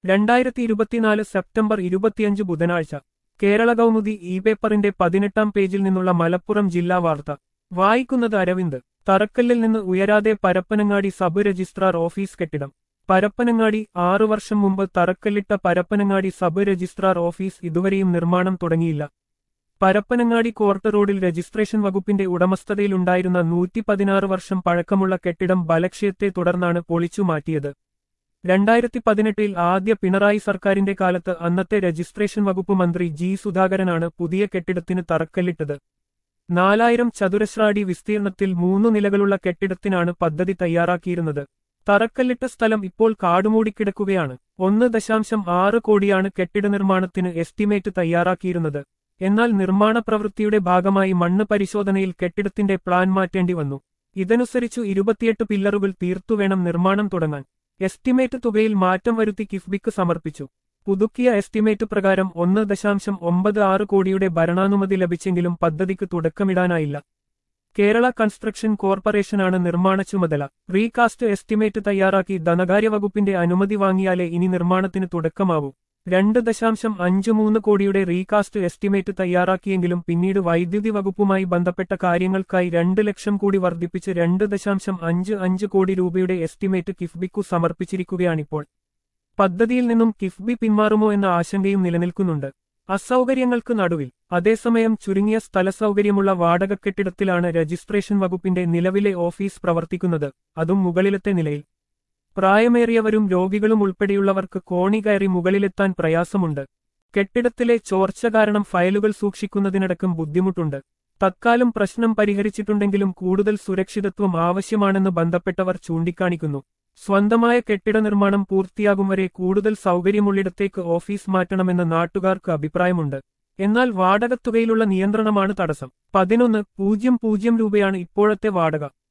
രണ്ടായിരത്തി ഇരുപത്തിനാല് സെപ്റ്റംബർ ഇരുപത്തിയഞ്ച് ബുധനാഴ്ച കേരള കൗമുദി ഇ പേപ്പറിന്റെ പതിനെട്ടാം പേജിൽ നിന്നുള്ള മലപ്പുറം ജില്ലാ വാർത്ത വായിക്കുന്നത് അരവിന്ദ് തറക്കല്ലിൽ നിന്ന് ഉയരാതെ പരപ്പനങ്ങാടി സബ് രജിസ്ട്രാർ ഓഫീസ് കെട്ടിടം പരപ്പനങ്ങാടി ആറു വർഷം മുമ്പ് തറക്കല്ലിട്ട പരപ്പനങ്ങാടി സബ് രജിസ്ട്രാർ ഓഫീസ് ഇതുവരെയും നിർമ്മാണം തുടങ്ങിയില്ല പരപ്പനങ്ങാടി കോർട്ട് റോഡിൽ രജിസ്ട്രേഷൻ വകുപ്പിന്റെ ഉടമസ്ഥതയിലുണ്ടായിരുന്ന നൂറ്റി പതിനാറ് വർഷം പഴക്കമുള്ള കെട്ടിടം ബലക്ഷയത്തെ തുടർന്നാണ് പൊളിച്ചു മാറ്റിയത് രണ്ടായിരത്തി പതിനെട്ടിൽ ആദ്യ പിണറായി സർക്കാരിന്റെ കാലത്ത് അന്നത്തെ രജിസ്ട്രേഷൻ വകുപ്പ് മന്ത്രി ജി സുധാകരനാണ് പുതിയ കെട്ടിടത്തിന് തറക്കല്ലിട്ടത് നാലായിരം ചതുരശ്രാടി വിസ്തീർണത്തിൽ മൂന്നു നിലകളുള്ള കെട്ടിടത്തിനാണ് പദ്ധതി തയ്യാറാക്കിയിരുന്നത് തറക്കല്ലിട്ട സ്ഥലം ഇപ്പോൾ കാടുമൂടിക്കിടക്കുകയാണ് ഒന്ന് ദശാംശം ആറ് കോടിയാണ് കെട്ടിട നിർമ്മാണത്തിന് എസ്റ്റിമേറ്റ് തയ്യാറാക്കിയിരുന്നത് എന്നാൽ നിർമ്മാണ പ്രവൃത്തിയുടെ ഭാഗമായി മണ്ണ് പരിശോധനയിൽ കെട്ടിടത്തിന്റെ പ്ലാൻ മാറ്റേണ്ടി വന്നു ഇതനുസരിച്ചു ഇരുപത്തിയെട്ട് പില്ലറുകൾ തീർത്തുവേണം നിർമ്മാണം തുടങ്ങാൻ എസ്റ്റിമേറ്റ് തുകയിൽ മാറ്റം വരുത്തി കിഫ്ബിക്ക് സമർപ്പിച്ചു പുതുക്കിയ എസ്റ്റിമേറ്റ് പ്രകാരം ഒന്ന് ദശാംശം ഒമ്പത് ആറ് കോടിയുടെ ഭരണാനുമതി ലഭിച്ചെങ്കിലും പദ്ധതിക്ക് തുടക്കമിടാനായില്ല കേരള കൺസ്ട്രക്ഷൻ കോർപ്പറേഷനാണ് നിർമ്മാണ ചുമതല റീകാസ്റ്റ് എസ്റ്റിമേറ്റ് തയ്യാറാക്കി ധനകാര്യ വകുപ്പിന്റെ അനുമതി വാങ്ങിയാലേ ഇനി നിർമ്മാണത്തിന് തുടക്കമാവൂ രണ്ട് ദശാംശം അഞ്ച് മൂന്ന് കോടിയുടെ റീകാസ്റ്റ് എസ്റ്റിമേറ്റ് തയ്യാറാക്കിയെങ്കിലും പിന്നീട് വൈദ്യുതി വകുപ്പുമായി ബന്ധപ്പെട്ട കാര്യങ്ങൾക്കായി രണ്ട് ലക്ഷം കൂടി വർദ്ധിപ്പിച്ച് രണ്ട് ദശാംശം അഞ്ച് അഞ്ച് കോടി രൂപയുടെ എസ്റ്റിമേറ്റ് കിഫ്ബിക്കു സമർപ്പിച്ചിരിക്കുകയാണിപ്പോൾ പദ്ധതിയിൽ നിന്നും കിഫ്ബി പിന്മാറുമോ എന്ന ആശങ്കയും നിലനിൽക്കുന്നുണ്ട് അസൗകര്യങ്ങൾക്ക് നടുവിൽ അതേസമയം ചുരുങ്ങിയ സ്ഥലസൗകര്യമുള്ള വാടക കെട്ടിടത്തിലാണ് രജിസ്ട്രേഷൻ വകുപ്പിന്റെ നിലവിലെ ഓഫീസ് പ്രവർത്തിക്കുന്നത് അതും മുകളിലത്തെ നിലയിൽ പ്രായമേറിയവരും രോഗികളും ഉൾപ്പെടെയുള്ളവർക്ക് കോണി കയറി മുകളിലെത്താൻ പ്രയാസമുണ്ട് കെട്ടിടത്തിലെ ചോർച്ച കാരണം ഫയലുകൾ സൂക്ഷിക്കുന്നതിനടക്കം ബുദ്ധിമുട്ടുണ്ട് തത്കാലം പ്രശ്നം പരിഹരിച്ചിട്ടുണ്ടെങ്കിലും കൂടുതൽ സുരക്ഷിതത്വം ആവശ്യമാണെന്ന് ബന്ധപ്പെട്ടവർ ചൂണ്ടിക്കാണിക്കുന്നു സ്വന്തമായ കെട്ടിട നിർമ്മാണം പൂർത്തിയാകും വരെ കൂടുതൽ സൗകര്യമുള്ളിടത്തേക്ക് ഓഫീസ് മാറ്റണമെന്ന് നാട്ടുകാർക്ക് അഭിപ്രായമുണ്ട് എന്നാൽ വാടകത്തുകയിലുള്ള നിയന്ത്രണമാണ് തടസ്സം പതിനൊന്ന് പൂജ്യം പൂജ്യം രൂപയാണ് ഇപ്പോഴത്തെ വാടക